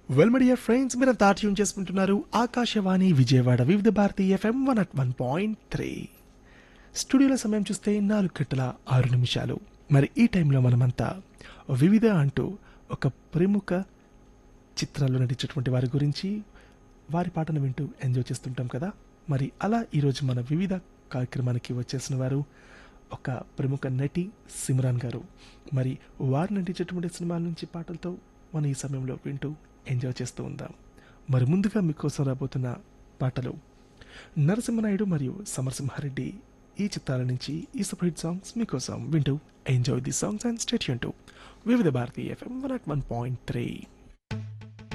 well media friends మీరు ట్యూన్ చేసుకుంటున్నారు Akashvani Vijayawada Vividh Bharati FM one at one point three స్టూడియోలో సమయం చూస్తే నాలుగు గంటల ఆరు నిమిషాలు మరి ఈ టైంలో మనమంతా వివిధ అంటూ ఒక ప్రముఖ చిత్రాల్లో నటించేటువంటి వారి గురించి వారి పాటను వింటూ ఎంజాయ్ చేస్తుంటాం కదా మరి అలా ఈరోజు మన వివిధ కార్యక్రమానికి వచ్చేసిన వారు ఒక ప్రముఖ నటి సిమ్రాన్ గారు మరి వారు నటించేటువంటి సినిమాల నుంచి పాటలతో మనం ఈ సమయంలో వింటూ ఎంజాయ్ చేస్తూ ఉందాం మరి ముందుగా మీకోసం రాబోతున్న పాటలు నరసింహనాయుడు మరియు సమరసింహారెడ్డి ఈ చిత్రాల నుంచి ఈ సూపర్ హిట్ సాంగ్స్ మీకోసం వింటూ enjoy the songs and state to Vividh Bharati FM one at one point three